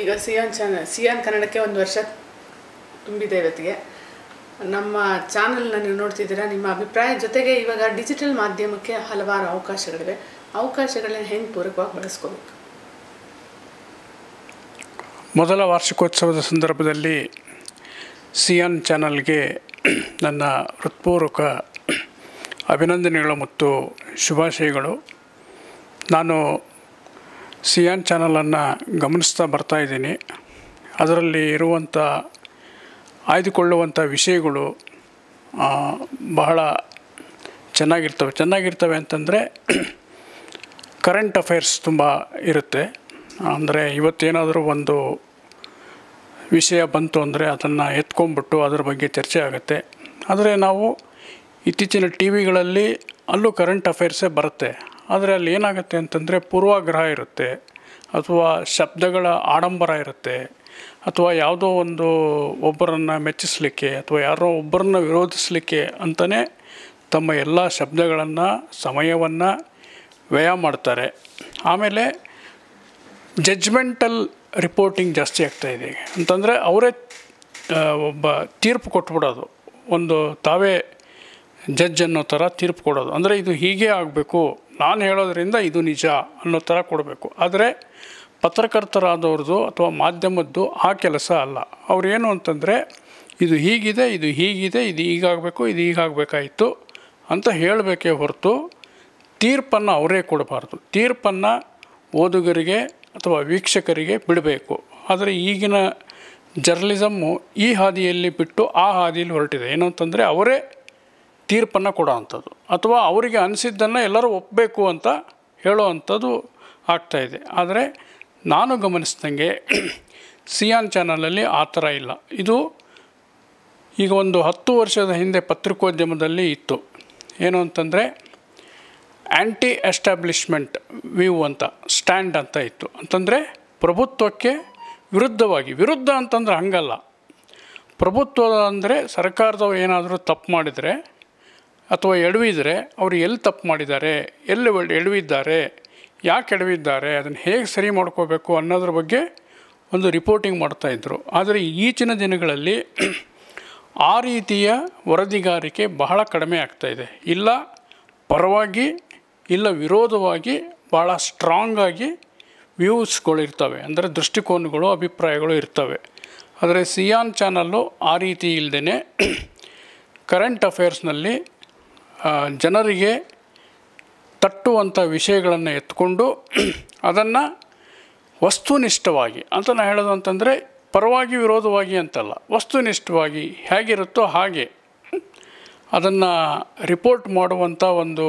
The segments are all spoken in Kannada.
ಈಗ ಸಿಯಾನ್ ಚಾನಲ್ ಸಿಯಾನ್ ಕನ್ನಡಕ್ಕೆ ಒಂದು ವರ್ಷ ತುಂಬಿದೆ ಇವತ್ತಿಗೆ ನಮ್ಮ ಚಾನಲ್ನ ನೀವು ನೋಡ್ತಿದ್ದೀರಾ ನಿಮ್ಮ ಅಭಿಪ್ರಾಯ ಜೊತೆಗೆ ಇವಾಗ ಡಿಜಿಟಲ್ ಮಾಧ್ಯಮಕ್ಕೆ ಹಲವಾರು ಅವಕಾಶಗಳಿವೆ ಅವಕಾಶಗಳನ್ನ ಹೆಂಗೆ ಪೂರಕವಾಗಿ ಬಳಸ್ಕೋಬೇಕು ಮೊದಲ ವಾರ್ಷಿಕೋತ್ಸವದ ಸಂದರ್ಭದಲ್ಲಿ ಸಿಯಾನ್ ಚಾನಲ್ಗೆ ನನ್ನ ಹೃತ್ಪೂರ್ವಕ ಅಭಿನಂದನೆಗಳು ಮತ್ತು ಶುಭಾಶಯಗಳು ನಾನು ಸಿಯಾನ್ ಚಾನಲನ್ನು ಗಮನಿಸ್ತಾ ಬರ್ತಾ ಇದ್ದೀನಿ ಅದರಲ್ಲಿ ಇರುವಂಥ ಆಯ್ದುಕೊಳ್ಳುವಂಥ ವಿಷಯಗಳು ಆ, ಬಹಳ ಚೆನ್ನಾಗಿರ್ತವೆ ಚೆನ್ನಾಗಿರ್ತವೆ ಅಂತಂದರೆ ಕರೆಂಟ್ ಅಫೇರ್ಸ್ ತುಂಬ ಇರುತ್ತೆ ಅಂದರೆ ಇವತ್ತೇನಾದರೂ ಒಂದು ವಿಷಯ ಬಂತು ಅಂದರೆ ಅದನ್ನು ಎತ್ಕೊಂಡ್ಬಿಟ್ಟು ಅದರ ಬಗ್ಗೆ ಚರ್ಚೆ ಆಗುತ್ತೆ ಆದರೆ ನಾವು ಇತ್ತೀಚಿನ ಟಿ ವಿಗಳಲ್ಲಿ ಅಲ್ಲೂ ಕರೆಂಟ್ ಅಫೇರ್ಸೇ ಬರುತ್ತೆ ಆದರೆ ಅಲ್ಲಿ ಏನಾಗುತ್ತೆ ಅಂತಂದರೆ ಪೂರ್ವಾಗ್ರಹ ಇರುತ್ತೆ ಅಥವಾ ಶಬ್ದಗಳ ಆಡಂಬರ ಇರುತ್ತೆ ಅಥವಾ ಯಾವುದೋ ಒಂದು ಒಬ್ಬರನ್ನು ಮೆಚ್ಚಿಸಲಿಕ್ಕೆ ಅಥವಾ ಯಾರೋ ಒಬ್ಬರನ್ನ ವಿರೋಧಿಸಲಿಕ್ಕೆ ಅಂತಲೇ ತಮ್ಮ ಎಲ್ಲ ಶಬ್ದಗಳನ್ನು ಸಮಯವನ್ನು ವ್ಯಯ ಮಾಡ್ತಾರೆ ಆಮೇಲೆ ಜಡ್ಜ್ಮೆಂಟಲ್ ರಿಪೋರ್ಟಿಂಗ್ ಜಾಸ್ತಿ ಆಗ್ತಾಯಿದೆ ಈಗ ಅಂತಂದರೆ ಅವರೇ ಆ, ಒಬ್ಬ ತೀರ್ಪು ಕೊಟ್ಬಿಡೋದು ಒಂದು ತಾವೇ ಜಡ್ಜ್ ಅನ್ನೋ ಥರ ತೀರ್ಪು ಕೊಡೋದು ಅಂದರೆ ಇದು ಹೀಗೆ ಆಗಬೇಕು ನಾನು ಹೇಳೋದ್ರಿಂದ ಇದು ನಿಜ ಅನ್ನೋ ಥರ ಕೊಡಬೇಕು ಆದರೆ ಪತ್ರಕರ್ತರಾದವ್ರದ್ದು ಅಥವಾ ಮಾಧ್ಯಮದ್ದು ಆ ಕೆಲಸ ಅಲ್ಲ ಅವ್ರೇನು ಅಂತಂದರೆ ಇದು ಹೀಗಿದೆ ಇದು ಹೀಗಿದೆ ಇದು ಹೀಗಾಗಬೇಕು ಇದು ಹೀಗಾಗಬೇಕಾಯಿತು ಅಂತ ಹೇಳಬೇಕೇ ಹೊರತು ತೀರ್ಪನ್ನು ಅವರೇ ಕೊಡಬಾರ್ದು ತೀರ್ಪನ್ನು ಓದುಗರಿಗೆ ಅಥವಾ ವೀಕ್ಷಕರಿಗೆ ಬಿಡಬೇಕು ಆದರೆ ಈಗಿನ ಜರ್ನಲಿಸಮ್ಮು ಈ ಹಾದಿಯಲ್ಲಿ ಬಿಟ್ಟು ಆ ಹಾದಿಯಲ್ಲಿ ಹೊರಟಿದೆ ಏನು ಅಂತಂದರೆ ಅವರೇ ತೀರ್ಪನ್ನು ಕೊಡೋ ಅಂಥದ್ದು ಅಥವಾ ಅವರಿಗೆ ಅನಿಸಿದ್ದನ್ನು ಎಲ್ಲರೂ ಒಪ್ಪಬೇಕು ಅಂತ ಹೇಳೋ ಅಂಥದ್ದು ಆಗ್ತಾಯಿದೆ ಆದರೆ ನಾನು ಗಮನಿಸ್ದಂಗೆ ಸಿಯಾನ್ ಚಾನಲಲ್ಲಿ ಆ ಥರ ಇಲ್ಲ ಇದು ಈಗ ಒಂದು ಹತ್ತು ವರ್ಷದ ಹಿಂದೆ ಪತ್ರಿಕೋದ್ಯಮದಲ್ಲಿ ಇತ್ತು ಏನು ಅಂತಂದರೆ ಆ್ಯಂಟಿ ಎಸ್ಟಾಬ್ಲಿಷ್ಮೆಂಟ್ ವ್ಯೂ ಅಂತ ಸ್ಟ್ಯಾಂಡ್ ಅಂತ ಇತ್ತು ಅಂತಂದರೆ ಪ್ರಭುತ್ವಕ್ಕೆ ವಿರುದ್ಧವಾಗಿ ವಿರುದ್ಧ ಅಂತಂದ್ರೆ ಹಂಗಲ್ಲ ಪ್ರಭುತ್ವ ಅಂದರೆ ಸರ್ಕಾರದವ್ರು ಏನಾದರೂ ತಪ್ಪು ಮಾಡಿದರೆ ಅಥವಾ ಎಡವಿದರೆ ಅವರು ಎಲ್ಲಿ ತಪ್ಪು ಮಾಡಿದ್ದಾರೆ ಎಲ್ಲಿ ಒಳ್ಳೆ ಎಡವಿದ್ದಾರೆ ಯಾಕೆ ಎಡವಿದ್ದಾರೆ ಅದನ್ನು ಹೇಗೆ ಸರಿ ಮಾಡ್ಕೋಬೇಕು ಅನ್ನೋದ್ರ ಬಗ್ಗೆ ಒಂದು ರಿಪೋರ್ಟಿಂಗ್ ಮಾಡ್ತಾಯಿದ್ರು ಆದರೆ ಈಚಿನ ದಿನಗಳಲ್ಲಿ ಆ ರೀತಿಯ ವರದಿಗಾರಿಕೆ ಬಹಳ ಕಡಿಮೆ ಆಗ್ತಾಯಿದೆ ಇಲ್ಲ ಪರವಾಗಿ ಇಲ್ಲ ವಿರೋಧವಾಗಿ ಭಾಳ ಸ್ಟ್ರಾಂಗಾಗಿ ವ್ಯೂಸ್ಗಳು ಇರ್ತವೆ ಅಂದರೆ ದೃಷ್ಟಿಕೋನಗಳು ಅಭಿಪ್ರಾಯಗಳು ಇರ್ತವೆ ಆದರೆ ಸಿಯಾನ್ ಚಾನಲ್ಲು ಆ ರೀತಿ ಇಲ್ಲದೇ ಕರೆಂಟ್ ಅಫೇರ್ಸ್ನಲ್ಲಿ ಆ, ಜನರಿಗೆ ತಟ್ಟುವಂಥ ವಿಷಯಗಳನ್ನು ಎತ್ಕೊಂಡು ಅದನ್ನು ವಸ್ತುನಿಷ್ಠವಾಗಿ ಅಂತ ನಾನು ಹೇಳೋದು ಅಂತಂದರೆ ಪರವಾಗಿ ವಿರೋಧವಾಗಿ ಅಂತಲ್ಲ ವಸ್ತುನಿಷ್ಠವಾಗಿ ಹೇಗಿರುತ್ತೋ ಹಾಗೆ ಅದನ್ನು ರಿಪೋರ್ಟ್ ಮಾಡುವಂಥ ಒಂದು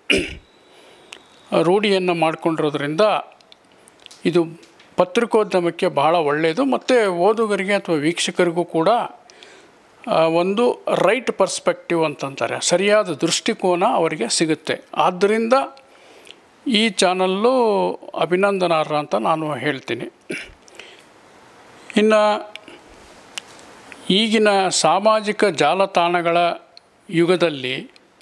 ರೂಢಿಯನ್ನು ಮಾಡಿಕೊಂಡಿರೋದ್ರಿಂದ ಇದು ಪತ್ರಿಕೋದ್ಯಮಕ್ಕೆ ಬಹಳ ಒಳ್ಳೆಯದು ಮತ್ತು ಓದುಗರಿಗೆ ಅಥವಾ ವೀಕ್ಷಕರಿಗೂ ಕೂಡ ಆ, ಒಂದು ರೈಟ್ ಪರ್ಸ್ಪೆಕ್ಟಿವ್ ಅಂತಂತಾರೆ ಸರಿಯಾದ ದೃಷ್ಟಿಕೋನ ಅವರಿಗೆ ಸಿಗುತ್ತೆ ಆದ್ದರಿಂದ ಈ ಚಾನಲ್ಲು ಅಭಿನಂದನಾರ್ಹ ಅಂತ ನಾನು ಹೇಳ್ತೀನಿ ಇನ್ನು ಈಗಿನ ಸಾಮಾಜಿಕ ಜಾಲತಾಣಗಳ ಯುಗದಲ್ಲಿ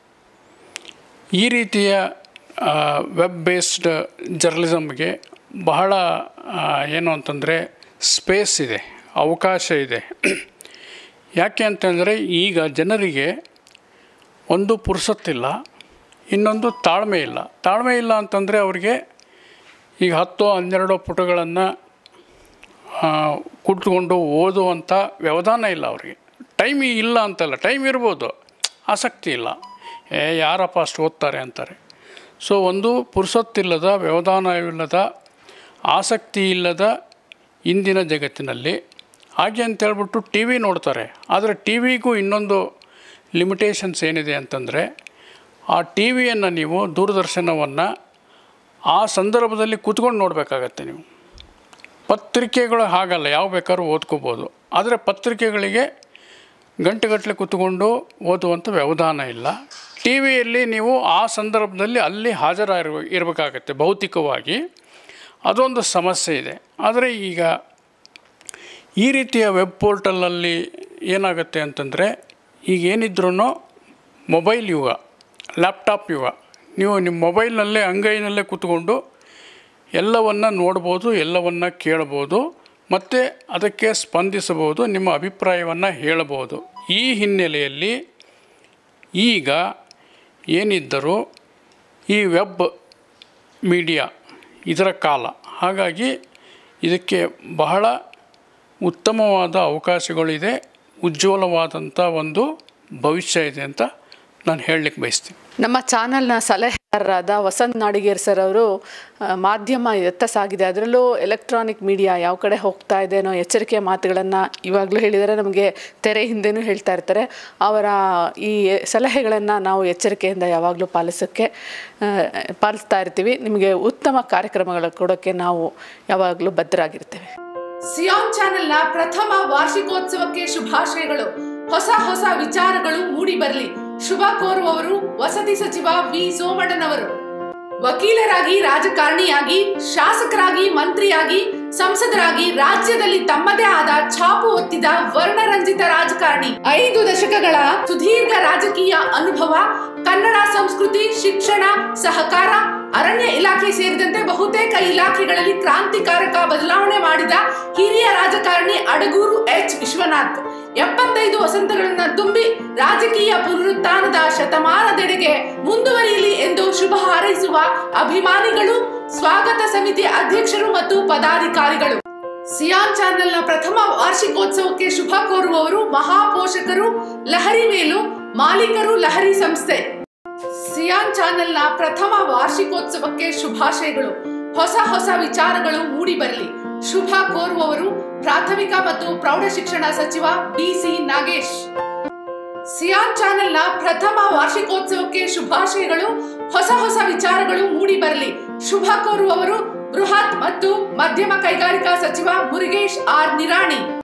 ಈ ರೀತಿಯ ವೆಬ್ ಬೇಸ್ಡ್ ಜರ್ನಲಿಸಮ್ಗೆ ಬಹಳ ಆ, ಏನು ಅಂತಂದರೆ ಸ್ಪೇಸ್ ಇದೆ ಅವಕಾಶ ಇದೆ ಯಾಕೆ ಅಂತಂದರೆ ಈಗ ಜನರಿಗೆ ಒಂದು ಪುರ್ಸೊತ್ತಿಲ್ಲ ಇನ್ನೊಂದು ತಾಳ್ಮೆ ಇಲ್ಲ ತಾಳ್ಮೆ ಇಲ್ಲ ಅಂತಂದರೆ ಅವ್ರಿಗೆ ಈಗ ಹತ್ತು ಹನ್ನೆರಡು ಪುಟಗಳನ್ನು ಕುಟ್ಕೊಂಡು ಓದುವಂಥ ವ್ಯವಧಾನ ಇಲ್ಲ ಅವ್ರಿಗೆ ಟೈಮ್ ಇಲ್ಲ ಅಂತಲ್ಲ ಟೈಮ್ ಇರ್ಬೋದು ಆಸಕ್ತಿ ಇಲ್ಲ ಏ ಯಾರಪ್ಪ ಅಷ್ಟು ಓದ್ತಾರೆ ಅಂತಾರೆ ಸೊ ಒಂದು ಪುರ್ಸೊತ್ತಿಲ್ಲದ ವ್ಯವಧಾನವಿಲ್ಲದ ಆಸಕ್ತಿ ಇಲ್ಲದ ಇಂದಿನ ಜಗತ್ತಿನಲ್ಲಿ ಹಾಗೆ ಅಂತೇಳ್ಬಿಟ್ಟು ಟಿ ವಿ ನೋಡ್ತಾರೆ ಆದರೆ ಟಿ ವಿಗೂ ಇನ್ನೊಂದು ಲಿಮಿಟೇಷನ್ಸ್ ಏನಿದೆ ಅಂತಂದರೆ ಆ ಟಿ ವಿಯನ್ನು ನೀವು ದೂರದರ್ಶನವನ್ನು ಆ ಸಂದರ್ಭದಲ್ಲಿ ಕೂತ್ಕೊಂಡು ನೋಡಬೇಕಾಗತ್ತೆ ನೀವು ಪತ್ರಿಕೆಗಳು ಹಾಗಲ್ಲ ಯಾವ ಬೇಕಾದ್ರೂ ಓದ್ಕೋಬೋದು ಆದರೆ ಪತ್ರಿಕೆಗಳಿಗೆ ಗಂಟೆಗಟ್ಟಲೆ ಕೂತ್ಕೊಂಡು ಓದುವಂಥ ವ್ಯವಧಾನ ಇಲ್ಲ ಟಿ ವಿಯಲ್ಲಿ ನೀವು ಆ ಸಂದರ್ಭದಲ್ಲಿ ಅಲ್ಲಿ ಹಾಜರಾಗಿರ್ಬ ಇರಬೇಕಾಗತ್ತೆ ಭೌತಿಕವಾಗಿ ಅದೊಂದು ಸಮಸ್ಯೆ ಇದೆ ಆದರೆ ಈಗ ಈ ರೀತಿಯ ವೆಬ್ ಪೋರ್ಟಲಲ್ಲಿ ಏನಾಗುತ್ತೆ ಅಂತಂದರೆ ಈಗ ಏನಿದ್ರೂ ಮೊಬೈಲ್ ಯುಗ ಲ್ಯಾಪ್ಟಾಪ್ ಯುಗ ನೀವು ನಿಮ್ಮ ಮೊಬೈಲ್ನಲ್ಲೇ ಅಂಗೈನಲ್ಲೇ ಕೂತ್ಕೊಂಡು ಎಲ್ಲವನ್ನು ನೋಡ್ಬೋದು ಎಲ್ಲವನ್ನು ಕೇಳ್ಬೋದು ಮತ್ತು ಅದಕ್ಕೆ ಸ್ಪಂದಿಸಬಹುದು ನಿಮ್ಮ ಅಭಿಪ್ರಾಯವನ್ನು ಹೇಳಬಹುದು ಈ ಹಿನ್ನೆಲೆಯಲ್ಲಿ ಈಗ ಏನಿದ್ದರೂ ಈ ವೆಬ್ ಮೀಡಿಯಾ ಇದರ ಕಾಲ ಹಾಗಾಗಿ ಇದಕ್ಕೆ ಬಹಳ ಉತ್ತಮವಾದ ಅವಕಾಶಗಳಿದೆ ಉಜ್ವಲವಾದಂಥ ಒಂದು ಭವಿಷ್ಯ ಇದೆ ಅಂತ ನಾನು ಹೇಳಲಿಕ್ಕೆ ಬಯಸ್ತೀನಿ ನಮ್ಮ ಚಾನಲ್ನ ಸಲಹೆಗಾರರಾದ ವಸಂತ್ ನಾಡಿಗೇರ್ ಸರ್ ಅವರು ಆ, ಮಾಧ್ಯಮ ಎತ್ತ ಸಾಗಿದೆ ಅದರಲ್ಲೂ ಎಲೆಕ್ಟ್ರಾನಿಕ್ ಮೀಡಿಯಾ ಯಾವ ಕಡೆ ಹೋಗ್ತಾ ಇದೆ ಅನ್ನೋ ಎಚ್ಚರಿಕೆಯ ಮಾತುಗಳನ್ನು ಇವಾಗಲೂ ಹೇಳಿದರೆ ನಮಗೆ ತೆರೆ ಹಿಂದೆನೂ ಹೇಳ್ತಾ ಇರ್ತಾರೆ ಅವರ ಈ ಸಲಹೆಗಳನ್ನು ನಾವು ಎಚ್ಚರಿಕೆಯಿಂದ ಯಾವಾಗಲೂ ಪಾಲಿಸೋಕ್ಕೆ ಆ, ಪಾಲಿಸ್ತಾ ಇರ್ತೀವಿ ನಿಮಗೆ ಉತ್ತಮ ಕಾರ್ಯಕ್ರಮಗಳು ಕೊಡೋಕ್ಕೆ ನಾವು ಯಾವಾಗಲೂ ಬದ್ಧರಾಗಿರ್ತೇವೆ ಸಿಯಾನ್ ಚಾನೆಲ್ನ ಪ್ರಥಮ ವಾರ್ಷಿಕೋತ್ಸವಕ್ಕೆ ಶುಭಾಶಯಗಳು ಹೊಸ ಹೊಸ ವಿಚಾರಗಳು ಮೂಡಿ ಬರಲಿ ಶುಭ ಕೋರುವವರು ವಸತಿ ಸಚಿವ ವಿ ಸೋಮಣ್ಣನವರು ವಕೀಲರಾಗಿ ರಾಜಕಾರಣಿಯಾಗಿ ಶಾಸಕರಾಗಿ ಮಂತ್ರಿಯಾಗಿ ಸಂಸದರಾಗಿ ರಾಜ್ಯದಲ್ಲಿ ತಮ್ಮದೇ ಆದ ಛಾಪು ಒತ್ತಿದ ವರ್ಣರಂಜಿತ ರಾಜಕಾರಣಿ ಐದು ದಶಕಗಳ ಸುದೀರ್ಘ ರಾಜಕೀಯ ಅನುಭವ ಕನ್ನಡ ಸಂಸ್ಕೃತಿ ಶಿಕ್ಷಣ ಸಹಕಾರ ಅರಣ್ಯ ಇಲಾಖೆ ಸೇರಿದಂತೆ ಬಹುತೇಕ ಇಲಾಖೆಗಳಲ್ಲಿ ಕ್ರಾಂತಿಕಾರಕ ಬದಲಾವಣೆ ಮಾಡಿದ ಹಿರಿಯ ರಾಜಕಾರಣಿ ಅಡಗೂರು ಎಚ್ ವಿಶ್ವನಾಥ್ ಎಪ್ಪತ್ತೈದು ವಸಂತಗಳನ್ನ ತುಂಬಿ ರಾಜಕೀಯ ಪುನರುತ್ಥಾನದ ಶತಮಾನದೆಡೆಗೆ ಮುಂದುವರಿಯಲಿ ಎಂದು ಶುಭ ಹಾರೈಸುವ ಅಭಿಮಾನಿಗಳು ಸ್ವಾಗತ ಸಮಿತಿ ಅಧ್ಯಕ್ಷರು ಮತ್ತು ಪದಾಧಿಕಾರಿಗಳು ಸಿಯಾನ್ ಚಾನೆಲ್ನ ಪ್ರಥಮ ವಾರ್ಷಿಕೋತ್ಸವಕ್ಕೆ ಶುಭ ಕೋರುವವರು ಮಹಾಪೋಷಕರು ಲಹರಿ ಮೇಲು ಮಾಲೀಕರು ಲಹರಿ ಸಂಸ್ಥೆ ಸಿಯಾನ್ ಚಾನೆಲ್ನ ಪ್ರಥಮ ವಾರ್ಷಿಕೋತ್ಸವಕ್ಕೆ ಶುಭಾಶಯಗಳು ಹೊಸ ಹೊಸ ವಿಚಾರಗಳು ಮೂಡಿ ಬರಲಿ ಶುಭ ಕೋರುವವರು ಪ್ರಾಥಮಿಕ ಮತ್ತು ಪ್ರೌಢ ಶಿಕ್ಷಣ ಸಚಿವ ಬಿಸಿ ನಾಗೇಶ್ ಸಿಯಾನ್ ಚಾನೆಲ್ನ ಪ್ರಥಮ ವಾರ್ಷಿಕೋತ್ಸವಕ್ಕೆ ಶುಭಾಶಯಗಳು ಹೊಸ ಹೊಸ ವಿಚಾರಗಳು ಮೂಡಿ ಬರಲಿ ಶುಭ ಕೋರುವವರು ಬೃಹತ್ ಮತ್ತು ಮಧ್ಯಮ ಕೈಗಾರಿಕಾ ಸಚಿವ ಮುರುಗೇಶ್ ಆರ್ ನಿರಾಣಿ